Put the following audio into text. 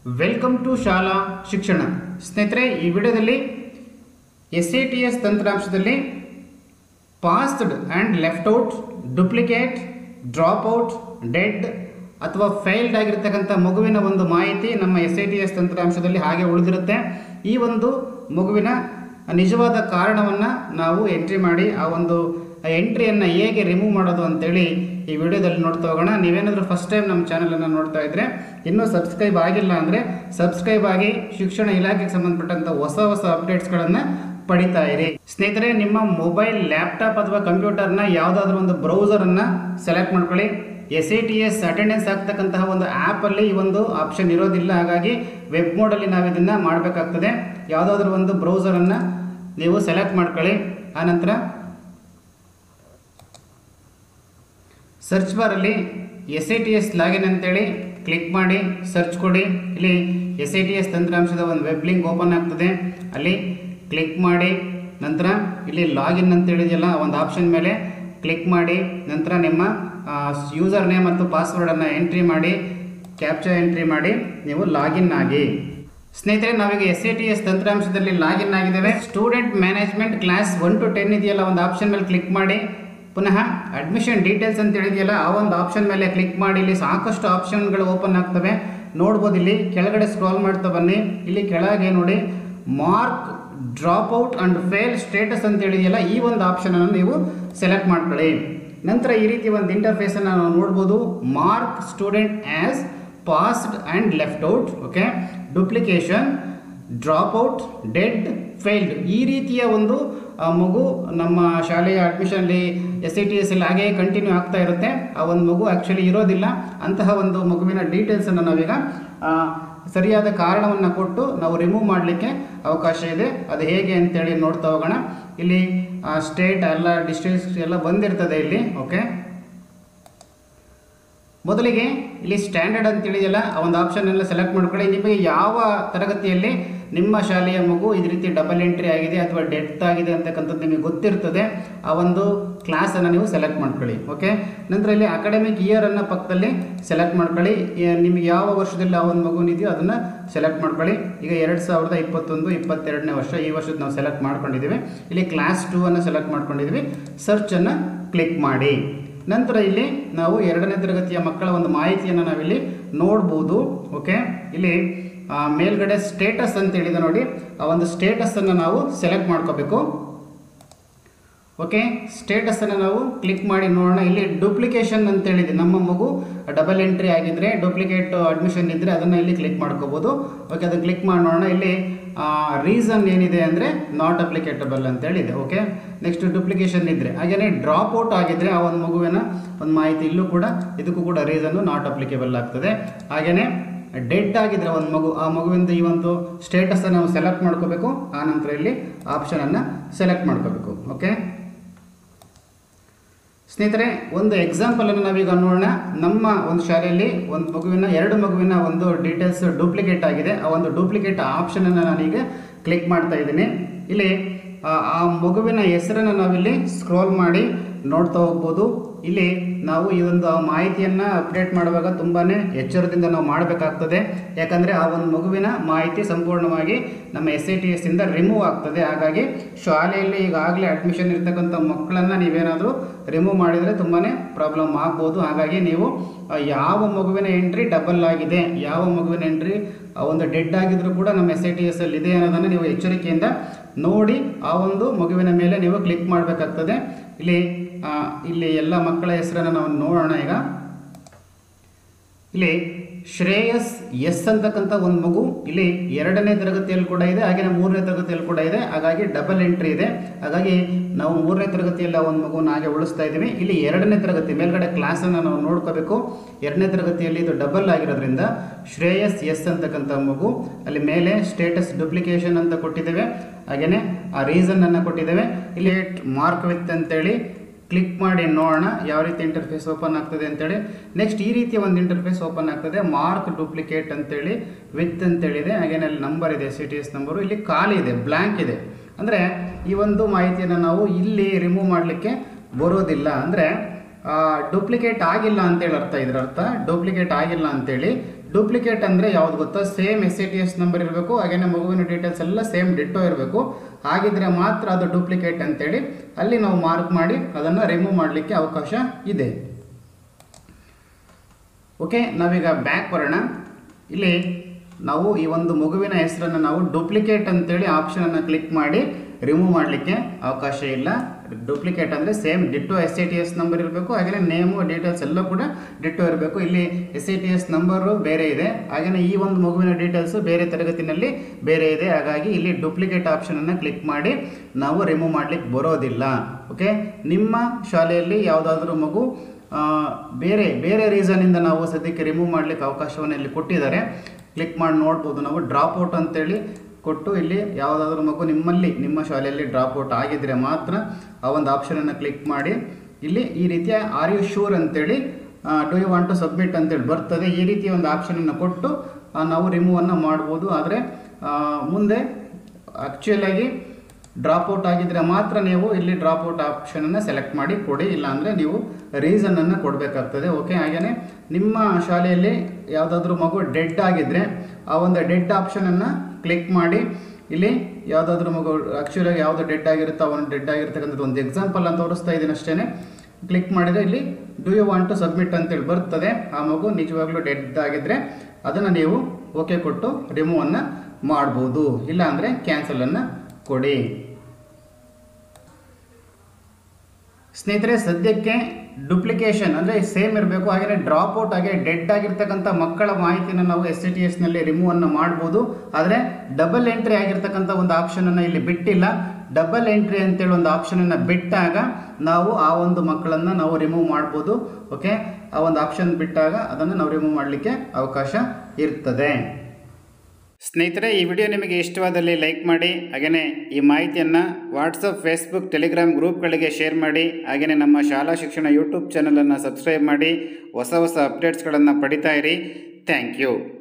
welcome to ಶಾಲಾ ಶಿಕ್ಷಣ ಸ್ನೇಹಿತರೆ ಈ ವಿಡಿಯೋದಲ್ಲಿ ಎಸ್ ಎ ಟಿ ಎಸ್ ತಂತ್ರಾಂಶದಲ್ಲಿ passed and left out duplicate drop out dead ಅಥವಾ ಫೇಲ್ಡ್ ಆಗಿರ್ತಕ್ಕಂಥ ಮಗುವಿನ ಒಂದು ಮಾಹಿತಿ ನಮ್ಮ ಎಸ್ ಎ ಟಿ ಎಸ್ ತಂತ್ರಾಂಶದಲ್ಲಿ ಹಾಗೆ ಉಳಿದಿರುತ್ತೆ ಈ ಒಂದು ಮಗುವಿನ ನಿಜವಾದ ಕಾರಣವನ್ನು ನಾವು ಎಂಟ್ರಿ ಮಾಡಿ ಆ ಒಂದು ಎಂಟ್ರಿಯನ್ನು ಹೇಗೆ ರಿಮೂವ್ ಮಾಡೋದು ಅಂತೇಳಿ ಈ ವಿಡಿಯೋದಲ್ಲಿ ನೋಡ್ತಾ ಹೋಗೋಣ ನೀವೇನಾದರೂ ಫಸ್ಟ್ ಟೈಮ್ ನಮ್ಮ ಚಾನಲನ್ನು ನೋಡ್ತಾ ಇದ್ದರೆ ಇನ್ನೂ ಸಬ್ಸ್ಕ್ರೈಬ್ ಆಗಿಲ್ಲ ಅಂದರೆ ಸಬ್ಸ್ಕ್ರೈಬ್ ಆಗಿ ಶಿಕ್ಷಣ ಇಲಾಖೆಗೆ ಸಂಬಂಧಪಟ್ಟಂಥ ಹೊಸ ಹೊಸ ಅಪ್ಡೇಟ್ಸ್ಗಳನ್ನು ಪಡಿತಾ ಇರಿ ಸ್ನೇಹಿತರೆ ನಿಮ್ಮ ಮೊಬೈಲ್ ಲ್ಯಾಪ್ಟಾಪ್ ಅಥವಾ ಕಂಪ್ಯೂಟರ್ನ ಯಾವುದಾದ್ರೂ ಒಂದು ಬ್ರೌಸರನ್ನು ಸೆಲೆಕ್ಟ್ ಮಾಡ್ಕೊಳ್ಳಿ S A T S attendance ಆಗ್ತಕ್ಕಂತಹ ಒಂದು ಆ್ಯಪಲ್ಲಿ ಈ ಒಂದು ಆಪ್ಷನ್ ಇರೋದಿಲ್ಲ ಹಾಗಾಗಿ ವೆಬ್ ಮೋಡಲ್ಲಿ ನಾವು ಇದನ್ನು ಮಾಡಬೇಕಾಗ್ತದೆ ಯಾವುದಾದ್ರೂ ಒಂದು ಬ್ರೌಸರನ್ನು ನೀವು ಸೆಲೆಕ್ಟ್ ಮಾಡ್ಕೊಳ್ಳಿ ಆನಂತರ ಸರ್ಚ್ ಬಾರಲ್ಲಿ S I T S login ಅಂತೇಳಿ ಕ್ಲಿಕ್ ಮಾಡಿ ಸರ್ಚ್ ಕೊಡಿ ಇಲ್ಲಿ ಎಸ್ ಐ ಟಿ ಎಸ್ ತಂತ್ರಾಂಶದ ಒಂದು ವೆಬ್ ಲಿಂಕ್ ಓಪನ್ ಆಗ್ತದೆ ಅಲ್ಲಿ ಕ್ಲಿಕ್ ಮಾಡಿ ನಂತರ ಇಲ್ಲಿ ಲಾಗಿನ್ ಅಂತ ಹೇಳಿದೆಯಲ್ಲ ಒಂದು ಆಪ್ಷನ್ ಮೇಲೆ ಕ್ಲಿಕ್ ಮಾಡಿ ನಂತರ ನಿಮ್ಮ ಯೂಸರ್ ನೇಮ್ ಮತ್ತು ಪಾಸ್ವರ್ಡನ್ನು ಎಂಟ್ರಿ ಮಾಡಿ ಕ್ಯಾಪ್ಚಾ ಎಂಟ್ರಿ ಮಾಡಿ ನೀವು ಲಾಗಿನ್ ಆಗಿ ಸ್ನೇಹಿತರೆ ನಾವೀಗ ಎಸ್ ಎ ಟಿ ಎಸ್ ತಂತ್ರಾಂಶದಲ್ಲಿ ಲಾಗಿನ್ ಆಗಿದ್ದೇವೆ student management class one to ten ಇದೆಯಲ್ಲ ಒಂದು ಆಪ್ಷನ್ ಮೇಲೆ ಕ್ಲಿಕ್ ಮಾಡಿ ಪುನಃ ಅಡ್ಮಿಷನ್ ಡೀಟೇಲ್ಸ್ ಅಂತ ಹೇಳಿದೆಯಲ್ಲ ಆ ಒಂದು ಆಪ್ಷನ್ ಮೇಲೆ ಕ್ಲಿಕ್ ಮಾಡಿ ಇಲ್ಲಿ ಸಾಕಷ್ಟು ಆಪ್ಷನ್ಗಳು ಓಪನ್ ಆಗ್ತವೆ ನೋಡ್ಬೋದು ಇಲ್ಲಿ ಕೆಳಗಡೆ ಸ್ಕ್ರಾಲ್ ಮಾಡ್ತಾ ಬನ್ನಿ ಇಲ್ಲಿ ಕೆಳಗೆ ನೋಡಿ mark drop out and fail status ಅಂತ ಹೇಳಿದೆಯಲ್ಲ ಈ ಒಂದು ಆಪ್ಷನನ್ನು ನೀವು ಸೆಲೆಕ್ಟ್ ಮಾಡ್ಕೊಳ್ಳಿ ನಂತರ ಈ ರೀತಿ ಒಂದು ಇಂಟರ್ಫೇಸನ್ನು ನಾವು ನೋಡ್ಬೋದು mark student as passed and left out okay duplication drop out dead failed ಈ ರೀತಿಯ ಒಂದು ಆ, ಮಗು ನಮ್ಮ ಶಾಲೆಯ ಅಡ್ಮಿಷನ್ಲಿ ಎಸ್ ಐ ಟಿ ಎಸ್ ಅಲ್ಲಿ ಹಾಗೆ ಕಂಟಿನ್ಯೂ ಆಗ್ತಾ ಇರುತ್ತೆ ಆ ಒಂದು ಮಗು ಆ್ಯಕ್ಚುಲಿ ಇರೋದಿಲ್ಲ ಅಂತಹ ಒಂದು ಮಗುವಿನ ಡೀಟೇಲ್ಸನ್ನು ನಾವೀಗ ಆ, ಸರಿಯಾದ ಕಾರಣವನ್ನು ಕೊಟ್ಟು ನಾವು ರಿಮೂವ್ ಮಾಡಲಿಕ್ಕೆ ಅವಕಾಶ ಇದೆ ಅದು ಹೇಗೆ ಅಂತೇಳಿ ನೋಡ್ತಾ ಹೋಗೋಣ ಇಲ್ಲಿ ಸ್ಟೇಟ್ ಎಲ್ಲ ಡಿಸ್ಟ್ರಿಕ್ಟ್ ಎಲ್ಲ ಬಂದಿರ್ತದೆ ಇಲ್ಲಿ ಓಕೆ ಮೊದಲಿಗೆ ಇಲ್ಲಿ ಸ್ಟ್ಯಾಂಡರ್ಡ್ ಅಂತ ಹೇಳಿದೆಯಲ್ಲ ಆ ಒಂದು ಆಪ್ಷನ್ ಎಲ್ಲ ಸೆಲೆಕ್ಟ್ ಮಾಡ್ಕೊಳ್ಳಿ ನಿಮಗೆ ಯಾವ ತರಗತಿಯಲ್ಲಿ ನಿಮ್ಮ ಶಾಲೆಯ ಮಗು ಈ ರೀತಿ ಡಬಲ್ ಎಂಟ್ರಿ ಆಗಿದೆ ಅಥವಾ ಡೆತ್ ಆಗಿದೆ ಅಂತಕ್ಕಂಥದ್ದು ನಿಮಗೆ ಗೊತ್ತಿರ್ತದೆ ಆ ಒಂದು ಕ್ಲಾಸನ್ನು ನೀವು ಸೆಲೆಕ್ಟ್ ಮಾಡ್ಕೊಳ್ಳಿ ಓಕೆ ನಂತರ ಇಲ್ಲಿ ಅಕಾಡೆಮಿಕ್ ಇಯರನ್ನು ಪಕ್ಕದಲ್ಲಿ ಸೆಲೆಕ್ಟ್ ಮಾಡ್ಕೊಳ್ಳಿ ಏ- ನಿಮಗೆ ಯಾವ ವರ್ಷದಲ್ಲಿ ಆ ಒಂದು ಮಗುವಿದೆಯೋ ಅದನ್ನು ಸೆಲೆಕ್ಟ್ ಮಾಡ್ಕೊಳ್ಳಿ ಈಗ ಎರಡು ಸಾವಿರದ ಇಪ್ಪತ್ತೊಂದು ಇಪ್ಪತ್ತೆರಡನೇ ವರ್ಷ ಈ ವರ್ಷದ ನಾವು ಸೆಲೆಕ್ಟ್ ಮಾಡ್ಕೊಂಡಿದ್ದೀವಿ ಇಲ್ಲಿ ಕ್ಲಾಸ್ ಟೂ ಅನ್ನು ಸೆಲೆಕ್ಟ್ ಮಾಡ್ಕೊಂಡಿದ್ದೀವಿ ಸರ್ಚನ್ನು ಕ್ಲಿಕ್ ಮಾಡಿ ನಂತರ ಇಲ್ಲಿ ನಾವು ಎರಡನೇ ತರಗತಿಯ ಮಕ್ಕಳ ಒಂದು ಮಾಹಿತಿಯನ್ನು ನಾವಿಲ್ಲಿ ನೋಡ್ಬೋದು ಓಕೆ ಇಲ್ಲಿ ಆ, ಮೇಲ್ಗಡೆ ಸ್ಟೇಟಸ್ ಅಂತ ಹೇಳಿದೆ ನೋಡಿ ಆ ಒಂದು ಸ್ಟೇಟಸನ್ನು ನಾವು ಸೆಲೆಕ್ಟ್ ಮಾಡ್ಕೋಬೇಕು ಓಕೆ ಸ್ಟೇಟಸನ್ನು ನಾವು ಕ್ಲಿಕ್ ಮಾಡಿ ನೋಡೋಣ ಇಲ್ಲಿ ಡೂಪ್ಲಿಕೇಶನ್ ಅಂತ ಹೇಳಿದೆ ನಮ್ಮ ಮಗು ಡಬಲ್ ಎಂಟ್ರಿ ಆಗಿದ್ರೆ ಡೂಪ್ಲಿಕೇಟ್ ಅಡ್ಮಿಷನ್ ಇದ್ದರೆ ಅದನ್ನು ಇಲ್ಲಿ ಕ್ಲಿಕ್ ಮಾಡ್ಕೋಬೋದು ಓಕೆ ಅದನ್ನು ಕ್ಲಿಕ್ ಮಾಡಿ ನೋಡೋಣ ಇಲ್ಲಿ ರೀಸನ್ ಏನಿದೆ ಅಂದರೆ ನಾಟ್ ಅಪ್ಲಿಕೇಟಬಲ್ ಅಂತ ಹೇಳಿದೆ ಓಕೆ ನೆಕ್ಸ್ಟ್ ಡೂಪ್ಲಿಕೇಶನ್ ಇದ್ದರೆ ಹಾಗೆಯೇ ಡ್ರಾಪ್ ಔಟ್ ಆಗಿದ್ದರೆ ಆ ಒಂದು ಮಗುವಿನ ಒಂದು ಮಾಹಿತಿ ಇಲ್ಲೂ ಕೂಡ ಇದಕ್ಕೂ ಕೂಡ ರೀಸನ್ನು ನಾಟ್ ಅಪ್ಲಿಕೇಬಲ್ ಆಗ್ತದೆ ಹಾಗೆಯೇ ಡೆಡ್ ಆಗಿದ್ರೆ ಒಂದು ಮಗು ಆ ಮಗುವಿಂದ ಈ ಒಂದು ಸ್ಟೇಟಸನ್ನು ನಾವು ಸೆಲೆಕ್ಟ್ ಮಾಡ್ಕೋಬೇಕು ಆ ನಂತರ ಇಲ್ಲಿ ಆಪ್ಷನನ್ನು ಸೆಲೆಕ್ಟ್ ಮಾಡ್ಕೋಬೇಕು ಓಕೆ ಸ್ನೇಹಿತರೆ ಒಂದು ಎಕ್ಸಾಂಪಲನ್ನು ನಾವೀಗ ನೋಡೋಣ ನಮ್ಮ ಒಂದು ಶಾಲೆಯಲ್ಲಿ ಒಂದು ಮಗುವಿನ ಎರಡು ಮಗುವಿನ ಒಂದು ಡೀಟೇಲ್ಸ್ ಡೂಪ್ಲಿಕೇಟ್ ಆಗಿದೆ ಆ ಒಂದು ಡೂಪ್ಲಿಕೇಟ್ ಆಪ್ಷನನ್ನು ನಾನೀಗ ಕ್ಲಿಕ್ ಮಾಡ್ತಾ ಇದ್ದೀನಿ ಇಲ್ಲಿ ಆ ಆ ಮಗುವಿನ ಹೆಸರನ್ನು ನಾವಿಲ್ಲಿ ಸ್ಕ್ರೋಲ್ ಮಾಡಿ ನೋಡ್ತಾ ಹೋಗ್ಬೋದು ಇಲ್ಲಿ ನಾವು ಈ ಒಂದು ಆ ಮಾಹಿತಿಯನ್ನು ಅಪ್ಡೇಟ್ ಮಾಡುವಾಗ ತುಂಬಾ ಎಚ್ಚರದಿಂದ ನಾವು ಮಾಡಬೇಕಾಗ್ತದೆ ಯಾಕಂದರೆ ಆ ಒಂದು ಮಗುವಿನ ಮಾಹಿತಿ ಸಂಪೂರ್ಣವಾಗಿ ನಮ್ಮ ಎಸ್ ಐ ಟಿ ಎಸ್ ಇಂದ ರಿಮೂವ್ ಆಗ್ತದೆ ಹಾಗಾಗಿ ಶಾಲೆಯಲ್ಲಿ ಈಗಾಗಲೇ ಅಡ್ಮಿಷನ್ ಇರ್ತಕ್ಕಂಥ ಮಕ್ಕಳನ್ನು ನೀವೇನಾದರೂ ರಿಮೂವ್ ಮಾಡಿದರೆ ತುಂಬಾ ಪ್ರಾಬ್ಲಮ್ ಆಗ್ಬೋದು ಹಾಗಾಗಿ ನೀವು ಆ, ಯಾವ ಮಗುವಿನ ಎಂಟ್ರಿ ಡಬಲ್ ಆಗಿದೆ ಯಾವ ಮಗುವಿನ ಎಂಟ್ರಿ ಒಂದು ಡೆಡ್ ಆಗಿದ್ರು ಕೂಡ ನಮ್ಮ ಎಸ್ ಐ ಟಿ ಎಸ್ ಅಲ್ಲಿ ಇದೆ ಅನ್ನೋದನ್ನು ನೀವು ಎಚ್ಚರಿಕೆಯಿಂದ ನೋಡಿ ಆ ಒಂದು ಮಗುವಿನ ಮೇಲೆ ನೀವು ಕ್ಲಿಕ್ ಮಾಡಬೇಕಾಗ್ತದೆ ಇಲ್ಲಿ ಆ, ಇಲ್ಲಿ ಎಲ್ಲ ಮಕ್ಕಳ ಹೆಸರನ್ನು ನಾವು ನೋಡೋಣ ಈಗ ಇಲ್ಲಿ ಶ್ರೇಯಸ್ ಎಸ್ ಅಂತಕ್ಕಂಥ ಒಂದು ಮಗು ಇಲ್ಲಿ ಎರಡನೇ ತರಗತಿಯಲ್ಲಿ ಕೂಡ ಇದೆ ಹಾಗೆ ಮೂರನೇ ತರಗತಿಯಲ್ಲಿ ಕೂಡ ಇದೆ ಹಾಗಾಗಿ ಡಬಲ್ ಎಂಟ್ರಿ ಇದೆ ಹಾಗಾಗಿ ನಾವು ಮೂರನೇ ತರಗತಿಯಲ್ಲಿ ಆ ಒಂದು ಮಗುನ ಹಾಗೆ ಉಳಿಸ್ತಾ ಇದ್ದೀವಿ ಇಲ್ಲಿ ಎರಡನೇ ತರಗತಿ ಮೇಲ್ಗಡೆ ಕ್ಲಾಸನ್ನು ನಾವು ನೋಡ್ಕೋಬೇಕು ಎರಡನೇ ತರಗತಿಯಲ್ಲಿ ಇದು ಡಬಲ್ ಆಗಿರೋದ್ರಿಂದ ಶ್ರೇಯಸ್ ಎಸ್ ಅಂತಕ್ಕಂಥ ಮಗು ಅಲ್ಲಿ ಮೇಲೆ ಸ್ಟೇಟಸ್ ಡುಪ್ಲಿಕೇಶನ್ ಅಂತ ಕೊಟ್ಟಿದ್ದೇವೆ ಹಾಗೆಯೇ ಆ ರೀಸನನ್ನು ಕೊಟ್ಟಿದ್ದೇವೆ ಇಲ್ಲಿ ಮಾರ್ಕ್ ವಿತ್ ಅಂತೇಳಿ ಕ್ಲಿಕ್ ಮಾಡಿ ನೋಡೋಣ ಯಾವ ರೀತಿ ಇಂಟರ್ಫೇಸ್ ಓಪನ್ ಆಗ್ತದೆ ಅಂತೇಳಿ ನೆಕ್ಸ್ಟ್ ಈ ರೀತಿಯ ಒಂದು ಇಂಟರ್ಫೇಸ್ ಓಪನ್ ಆಗ್ತದೆ ಮಾರ್ಕ್ ಡೂಪ್ಲಿಕೇಟ್ ಅಂತೇಳಿ ವಿತ್ ಅಂತೇಳಿದೆ ಹಾಗೇನೆ ಅಲ್ಲಿ ನಂಬರ್ ಇದೆ ಸಿ ಟಿ ಎಸ್ ನಂಬರು ಇಲ್ಲಿ ಖಾಲಿ ಇದೆ ಬ್ಲ್ಯಾಂಕ್ ಇದೆ ಅಂದರೆ ಈ ಒಂದು ಮಾಹಿತಿಯನ್ನು ನಾವು ಇಲ್ಲಿ ರಿಮೂವ್ ಮಾಡಲಿಕ್ಕೆ ಬರೋದಿಲ್ಲ ಅಂದರೆ ಡೂಪ್ಲಿಕೇಟ್ ಆಗಿಲ್ಲ ಅಂತೇಳಿ ಅರ್ಥ ಇದ್ರ ಅರ್ಥ ಡೂಪ್ಲಿಕೇಟ್ ಆಗಿಲ್ಲ ಅಂತೇಳಿ ಡೂಪ್ಲಿಕೇಟ್ ಅಂದರೆ ಯಾವ್ದು ಗೊತ್ತಾ same S I T S number ಇರಬೇಕು ಹಾಗೆಯೇ ಮಗುವಿನ ಡೀಟೇಲ್ಸ್ ಎಲ್ಲ ಸೇಮ್ ಡಿಟ್ಟೋ ಇರಬೇಕು ಹಾಗಿದ್ರೆ ಮಾತ್ರ ಅದು ಡೂಪ್ಲಿಕೇಟ್ ಅಂತೇಳಿ ಅಲ್ಲಿ ನಾವು ಮಾರ್ಕ್ ಮಾಡಿ ಅದನ್ನು ರಿಮೂವ್ ಮಾಡಲಿಕ್ಕೆ ಅವಕಾಶ ಇದೆ ಓಕೆ ನಾವೀಗ ಬ್ಯಾಕ್ ಬರೋಣ ಇಲ್ಲಿ ನಾವು ಈ ಒಂದು ಮಗುವಿನ ಹೆಸರನ್ನು ನಾವು ಡೂಪ್ಲಿಕೇಟ್ ಅಂತೇಳಿ ಆಪ್ಷನನ್ನು ಕ್ಲಿಕ್ ಮಾಡಿ ರಿಮೂವ್ ಮಾಡಲಿಕ್ಕೆ ಅವಕಾಶ ಇಲ್ಲ ಡೂಪ್ಲಿಕೇಟ್ ಅಂದರೆ same ditto S I T S number ಇರಬೇಕು ಹಾಗೆಯೇ ನೇಮು ಡೀಟೇಲ್ಸ್ ಎಲ್ಲ ಕೂಡ ಡಿಟ್ಟೋ ಇರಬೇಕು ಇಲ್ಲಿ S I T S number ಬೇರೆ ಇದೆ ಹಾಗೆಯೇ ಈ ಒಂದು ಮಗುವಿನ ಡೀಟೇಲ್ಸು ಬೇರೆ ತರಗತಿನಲ್ಲಿ ಬೇರೆ ಇದೆ ಹಾಗಾಗಿ ಇಲ್ಲಿ ಡೂಪ್ಲಿಕೇಟ್ ಆಪ್ಷನನ್ನು ಕ್ಲಿಕ್ ಮಾಡಿ ನಾವು ರಿಮೂವ್ ಮಾಡಲಿಕ್ಕೆ ಬರೋದಿಲ್ಲ ಓಕೆ ನಿಮ್ಮ ಶಾಲೆಯಲ್ಲಿ ಯಾವುದಾದ್ರೂ ಮಗು ಆ, ಬೇರೆ ಬೇರೆ ರೀಸನಿಂದ ನಾವು ಸದ್ಯಕ್ಕೆ ರಿಮೂವ್ ಮಾಡಲಿಕ್ಕೆ ಅವಕಾಶವನ್ನು ಇಲ್ಲಿ ಕೊಟ್ಟಿದ್ದಾರೆ ಕ್ಲಿಕ್ ಮಾಡಿ ನೋಡ್ಬೋದು ನಾವು ಡ್ರಾಪ್ ಔಟ್ ಅಂತೇಳಿ ಕೊಟ್ಟು ಇಲ್ಲಿ ಯಾವುದಾದ್ರೂ ಮಗು ನಿಮ್ಮಲ್ಲಿ ನಿಮ್ಮ ಶಾಲೆಯಲ್ಲಿ ಡ್ರಾಪ್ ಔಟ್ ಆಗಿದ್ದರೆ ಮಾತ್ರ ಆ ಒಂದು ಆಪ್ಷನನ್ನು ಕ್ಲಿಕ್ ಮಾಡಿ ಇಲ್ಲಿ ಈ ರೀತಿಯ ಆರ್ ಯು ಶೂರ್ ಅಂತೇಳಿ do you want to submit ಅಂತೇಳಿ ಬರ್ತದೆ ಈ ರೀತಿಯ ಒಂದು ಆಪ್ಷನನ್ನು ಕೊಟ್ಟು ಆ, ನಾವು ರಿಮೂವನ್ನು ಮಾಡ್ಬೋದು ಆದರೆ ಮುಂದೆ ಆ್ಯಕ್ಚುಯಲಾಗಿ ಡ್ರಾಪ್ ಔಟ್ ಆಗಿದ್ರೆ ಮಾತ್ರ ನೀವು ಇಲ್ಲಿ ಡ್ರಾಪ್ ಔಟ್ ಆಪ್ಷನನ್ನು ಸೆಲೆಕ್ಟ್ ಮಾಡಿ ಕೊಡಿ ಇಲ್ಲಾಂದರೆ ನೀವು ರೀಸನನ್ನು ಕೊಡಬೇಕಾಗ್ತದೆ ಓಕೆ ಹಾಗೆಯೇ ನಿಮ್ಮ ಶಾಲೆಯಲ್ಲಿ ಯಾವುದಾದ್ರೂ ಮಗು ಡೆಡ್ ಆಗಿದ್ದರೆ ಆ ಒಂದು ಡೆಡ್ ಆಪ್ಷನನ್ನು ಕ್ಲಿಕ್ ಮಾಡಿ ಇಲ್ಲಿ ಯಾವುದಾದ್ರೂ ಮಗು ಆ್ಯಕ್ಚುಲಾಗಿ ಯಾವುದು ಡೆಡ್ ಆಗಿರುತ್ತೋ ಅವನು ಡೆಡ್ ಆಗಿರ್ತಕ್ಕಂಥದ್ದು ಒಂದು ಎಕ್ಸಾಂಪಲ್ ಅಂತ ತೋರಿಸ್ತಾ ಇದ್ದೀನಿ ಅಷ್ಟೇ ಕ್ಲಿಕ್ ಮಾಡಿದರೆ ಇಲ್ಲಿ do you want to submit ಅಂತೇಳಿ ಬರ್ತದೆ ಆ ಮಗು ನಿಜವಾಗ್ಲೂ ಡೆಡ್ ಆಗಿದ್ದರೆ ಅದನ್ನು ನೀವು ಓಕೆ ಕೊಟ್ಟು ರಿಮೂವನ್ನು ಮಾಡ್ಬೋದು ಇಲ್ಲಾಂದರೆ ಕ್ಯಾನ್ಸಲನ್ನು ಕೊಡಿ ಸ್ನೇಹಿತರೆ ಸದ್ಯಕ್ಕೆ ಡುಪ್ಲಿಕೇಶನ್ ಅಂದರೆ ಸೇಮ್ ಇರಬೇಕು ಹಾಗೆಯೇ ಡ್ರಾಪ್ ಔಟ್ ಆಗಿ ಡೆಡ್ ಆಗಿರ್ತಕ್ಕಂಥ ಮಕ್ಕಳ ಮಾಹಿತಿನ ನಾವು ಎಸ್ ಸಿ ಟಿ ಎಸ್ನಲ್ಲಿ ರಿಮೂವನ್ನು ಮಾಡ್ಬೋದು ಆದರೆ ಡಬಲ್ ಎಂಟ್ರಿ ಆಗಿರ್ತಕ್ಕಂಥ ಒಂದು ಆಪ್ಷನನ್ನು ಇಲ್ಲಿ ಬಿಟ್ಟಿಲ್ಲ ಡಬಲ್ ಎಂಟ್ರಿ ಅಂತೇಳಿ ಒಂದು ಆಪ್ಷನನ್ನು ಬಿಟ್ಟಾಗ ನಾವು ಆ ಒಂದು ಮಕ್ಕಳನ್ನು ನಾವು ರಿಮೂವ್ ಮಾಡ್ಬೋದು ಓಕೆ ಆ ಒಂದು ಆಪ್ಷನ್ ಬಿಟ್ಟಾಗ ಅದನ್ನು ನಾವು ರಿಮೂವ್ ಮಾಡಲಿಕ್ಕೆ ಅವಕಾಶ ಇರ್ತದೆ ಸ್ನೇಹಿತರೆ ಈ ವಿಡಿಯೋ ನಿಮಗೆ ಇಷ್ಟವಾದಲ್ಲಿ ಲೈಕ್ ಮಾಡಿ ಹಾಗೆಯೇ ಈ ಮಾಹಿತಿಯನ್ನು ವಾಟ್ಸಪ್ ಫೇಸ್ಬುಕ್ ಟೆಲಿಗ್ರಾಮ್ ಗ್ರೂಪ್ಗಳಿಗೆ ಶೇರ್ ಮಾಡಿ ಹಾಗೆಯೇ ನಮ್ಮ ಶಾಲಾ ಶಿಕ್ಷಣ ಯೂಟ್ಯೂಬ್ ಚಾನಲನ್ನು ಸಬ್ಸ್ಕ್ರೈಬ್ ಮಾಡಿ ಹೊಸ ಹೊಸ ಅಪ್ಡೇಟ್ಸ್ಗಳನ್ನು ಪಡಿತಾ ಇರಿ ಥ್ಯಾಂಕ್ ಯು